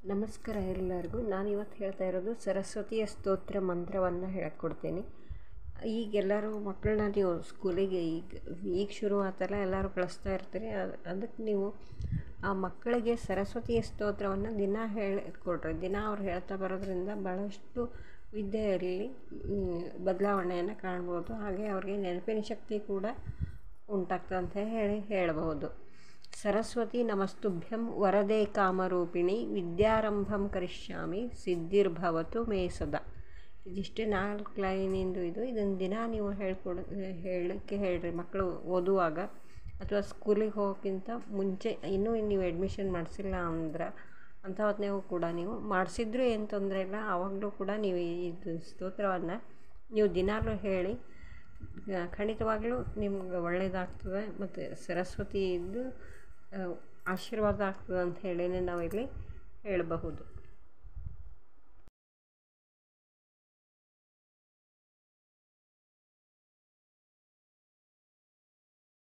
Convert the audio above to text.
ನಮಸ್ಕಾರ ಎಲ್ಲರಿಗೂ ನಾನು ಇವತ್ತು ಹೇಳ್ತಾ ಇರೋದು ಸರಸ್ವತಿಯ ಸ್ತೋತ್ರ ಮಂತ್ರವನ್ನು ಹೇಳ್ಕೊಡ್ತೀನಿ ಈಗೆಲ್ಲರೂ ಮಕ್ಕಳನ್ನ ನೀವು ಸ್ಕೂಲಿಗೆ ಈಗ ಈಗ ಶುರು ಆತಲ್ಲ ಎಲ್ಲರೂ ಕಳಿಸ್ತಾ ಇರ್ತೀರಿ ಅದು ಅದಕ್ಕೆ ನೀವು ಆ ಮಕ್ಕಳಿಗೆ ಸರಸ್ವತಿಯ ಸ್ತೋತ್ರವನ್ನು ದಿನ ಹೇಳಿಕೊಡ್ರಿ ದಿನ ಅವ್ರು ಹೇಳ್ತಾ ಬರೋದ್ರಿಂದ ಭಾಳಷ್ಟು ವಿದ್ಯೆಯಲ್ಲಿ ಬದಲಾವಣೆಯನ್ನು ಕಾಣ್ಬೋದು ಹಾಗೆ ಅವ್ರಿಗೆ ನೆನಪಿನ ಶಕ್ತಿ ಕೂಡ ಉಂಟಾಗ್ತದೆ ಅಂತ ಹೇಳಿ ಹೇಳ್ಬೋದು ಸರಸ್ವತಿ ನಮಸ್ತುಭ್ಯಂ ವರದೆ ಕಾಮರೂಪಿಣಿ ವಿದ್ಯಾರಂಭಂ ಕರಿಷ್ಯಾಮಿ ಸಿದ್ಧಿರ್ಭವತು ಮೇ ಸದಾ ಇದಿಷ್ಟೇ ನಾಲ್ಕು ಲೈನಿಂದು ಇದು ಇದನ್ನು ದಿನ ನೀವು ಹೇಳ್ಕೊಡ ಹೇಳಕ್ಕೆ ಹೇಳ್ರಿ ಮಕ್ಕಳು ಓದುವಾಗ ಅಥವಾ ಸ್ಕೂಲಿಗೆ ಹೋಗೋಕ್ಕಿಂತ ಮುಂಚೆ ಇನ್ನೂ ನೀವು ಅಡ್ಮಿಷನ್ ಮಾಡಿಸಿಲ್ಲ ಅಂದ್ರೆ ಅಂಥ ಹೊತ್ನ್ಯಾಗೂ ಕೂಡ ನೀವು ಮಾಡಿಸಿದ್ರು ಏನು ತೊಂದರೆ ಇಲ್ಲ ಆವಾಗಲೂ ಕೂಡ ನೀವು ಇದು ಸ್ತೋತ್ರವನ್ನು ನೀವು ದಿನಾಲೂ ಹೇಳಿ ಖಂಡಿತವಾಗಲೂ ನಿಮ್ಗೆ ಒಳ್ಳೆಯದಾಗ್ತದೆ ಮತ್ತು ಸರಸ್ವತಿಯಿದ್ದು ಆಶೀರ್ವಾದ ಆಗ್ತದೆ ಅಂತ ಹೇಳಿನೇ ನಾವಿಲ್ಲಿ ಹೇಳಬಹುದು